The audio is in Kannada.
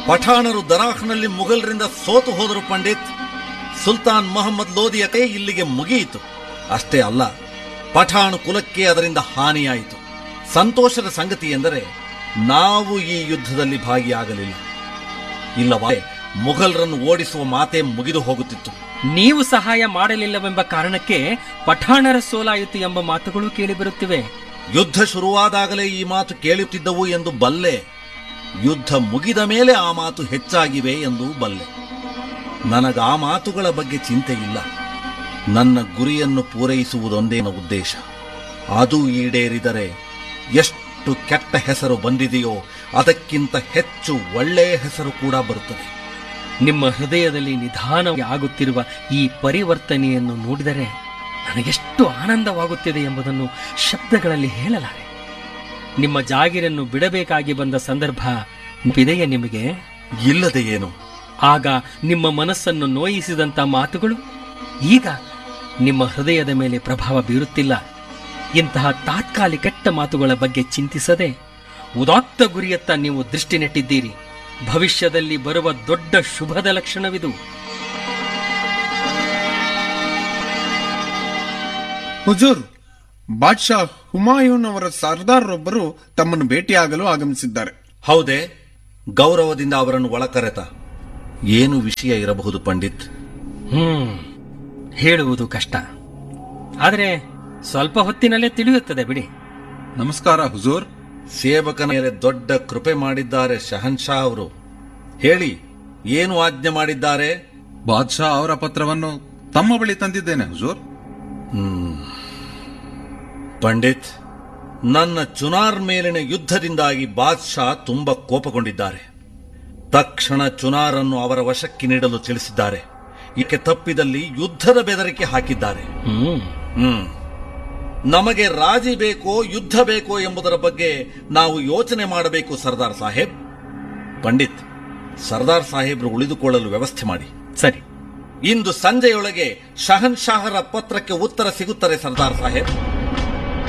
ಪಠಾಣರು ದರಾಹ್ನಲ್ಲಿ ಮುಘಲರಿಂದ ಸೋತು ಹೋದರು ಪಂಡಿತ್ ಸುಲ್ತಾನ್ ಮೊಹಮ್ಮದ್ ಲೋದಿಯ ಕೈ ಇಲ್ಲಿಗೆ ಮುಗಿಯಿತು ಅಷ್ಟೇ ಅಲ್ಲ ಪಠಾಣ್ ಕುಲಕ್ಕೆ ಅದರಿಂದ ಹಾನಿಯಾಯಿತು ಸಂತೋಷದ ಸಂಗತಿ ಎಂದರೆ ನಾವು ಈ ಯುದ್ಧದಲ್ಲಿ ಭಾಗಿಯಾಗಲಿಲ್ಲ ಇಲ್ಲವಾ ಮುಘಲರನ್ನು ಓಡಿಸುವ ಮಾತೇ ಮುಗಿದು ಹೋಗುತ್ತಿತ್ತು ನೀವು ಸಹಾಯ ಮಾಡಲಿಲ್ಲವೆಂಬ ಕಾರಣಕ್ಕೆ ಪಠಾಣರ ಸೋಲಾಯಿತು ಎಂಬ ಮಾತುಗಳು ಕೇಳಿಬರುತ್ತಿವೆ ಯುದ್ಧ ಶುರುವಾದಾಗಲೇ ಈ ಮಾತು ಕೇಳುತ್ತಿದ್ದವು ಎಂದು ಬಲ್ಲೆ ಯುದ್ಧ ಮುಗಿದ ಮೇಲೆ ಆ ಮಾತು ಹೆಚ್ಚಾಗಿವೆ ಎಂದು ಬಲ್ಲೆ ನನಗ ಆ ಮಾತುಗಳ ಬಗ್ಗೆ ಚಿಂತೆ ಇಲ್ಲ ನನ್ನ ಗುರಿಯನ್ನು ಪೂರೈಸುವುದೊಂದೇ ನನ್ನ ಉದ್ದೇಶ ಅದು ಈಡೇರಿದರೆ ಎಷ್ಟು ಕೆಟ್ಟ ಹೆಸರು ಬಂದಿದೆಯೋ ಅದಕ್ಕಿಂತ ಹೆಚ್ಚು ಒಳ್ಳೆಯ ಹೆಸರು ಕೂಡ ಬರುತ್ತದೆ ನಿಮ್ಮ ಹೃದಯದಲ್ಲಿ ನಿಧಾನವಾಗಿ ಆಗುತ್ತಿರುವ ಈ ಪರಿವರ್ತನೆಯನ್ನು ನೋಡಿದರೆ ನನಗೆಷ್ಟು ಆನಂದವಾಗುತ್ತಿದೆ ಎಂಬುದನ್ನು ಶಬ್ದಗಳಲ್ಲಿ ಹೇಳಲಾರೆ ನಿಮ್ಮ ಜಾಗಿರನ್ನು ಬಿಡಬೇಕಾಗಿ ಬಂದ ಸಂದರ್ಭ ಇದೆಯೇ ನಿಮಗೆ ಇಲ್ಲದೆ ಏನು ಆಗ ನಿಮ್ಮ ಮನಸ್ಸನ್ನು ನೋಯಿಸಿದಂತ ಮಾತುಗಳು ಈಗ ನಿಮ್ಮ ಹೃದಯದ ಮೇಲೆ ಪ್ರಭಾವ ಬೀರುತ್ತಿಲ್ಲ ಇಂತಹ ತಾತ್ಕಾಲಿಕ ಕೆಟ್ಟ ಮಾತುಗಳ ಬಗ್ಗೆ ಚಿಂತಿಸದೆ ಉದಾತ್ತ ಗುರಿಯತ್ತ ನೀವು ದೃಷ್ಟಿ ನೆಟ್ಟಿದ್ದೀರಿ ಭವಿಷ್ಯದಲ್ಲಿ ಬರುವ ದೊಡ್ಡ ಶುಭದ ಲಕ್ಷಣವಿದು ಹುಜೂರ್ ಬಾದ್ಶಾ ಹುಮಾಯೂನ್ ಅವರ ಸರ್ದಾರರೊಬ್ಬರು ತಮ್ಮನ್ನು ಭೇಟಿಯಾಗಲು ಆಗಮಿಸಿದ್ದಾರೆ ಹೌದೇ ಗೌರವದಿಂದ ಅವರನ್ನು ಒಳಕರೆತ ಏನು ವಿಷಯ ಇರಬಹುದು ಪಂಡಿತ್ ಹ್ಮ್ ಹೇಳುವುದು ಕಷ್ಟ ಆದರೆ ಸ್ವಲ್ಪ ಹೊತ್ತಿನಲ್ಲೇ ತಿಳಿಯುತ್ತದೆ ಬಿಡಿ ನಮಸ್ಕಾರ ಹುಜೂರ್ ಸೇವಕನ ಮೇಲೆ ದೊಡ್ಡ ಕೃಪೆ ಮಾಡಿದ್ದಾರೆ ಶಹನ್ಶಾ ಅವರು ಹೇಳಿ ಏನು ಆಜ್ಞೆ ಮಾಡಿದ್ದಾರೆ ಬಾದ್ಶಾ ಅವರ ಪತ್ರವನ್ನು ತಮ್ಮ ಬಳಿ ತಂದಿದ್ದೇನೆ ಹುಜೂರ್ ಪಂಡಿತ್ ನನ್ನ ಚುನಾರ್ ಮೇಲಿನ ಯುದ್ಧದಿಂದಾಗಿ ಬಾದ್ಶಾ ತುಂಬಾ ಕೋಪಗೊಂಡಿದ್ದಾರೆ ತಕ್ಷಣ ಚುನಾರನ್ನು ಅವರ ವಶಕ್ಕೆ ನೀಡಲು ತಿಳಿಸಿದ್ದಾರೆ ಇದಕ್ಕೆ ತಪ್ಪಿದಲ್ಲಿ ಯುದ್ಧದ ಬೆದರಿಕೆ ಹಾಕಿದ್ದಾರೆ ಹ್ಮ್ ಹ್ಮ್ ನಮಗೆ ರಾಜಿ ಬೇಕೋ ಯುದ್ಧ ಬೇಕೋ ಎಂಬುದರ ಬಗ್ಗೆ ನಾವು ಯೋಚನೆ ಮಾಡಬೇಕು ಸರ್ದಾರ್ ಸಾಹೇಬ್ ಪಂಡಿತ್ ಸರ್ದಾರ್ ಸಾಹೇಬ್ರು ಉಳಿದುಕೊಳ್ಳಲು ವ್ಯವಸ್ಥೆ ಮಾಡಿ ಸರಿ ಇಂದು ಸಂಜೆಯೊಳಗೆ ಶಹನ್ ಶಾಹರ ಪತ್ರಕ್ಕೆ ಉತ್ತರ ಸಿಗುತ್ತದೆ ಸರ್ದಾರ್ ಸಾಹೇಬ್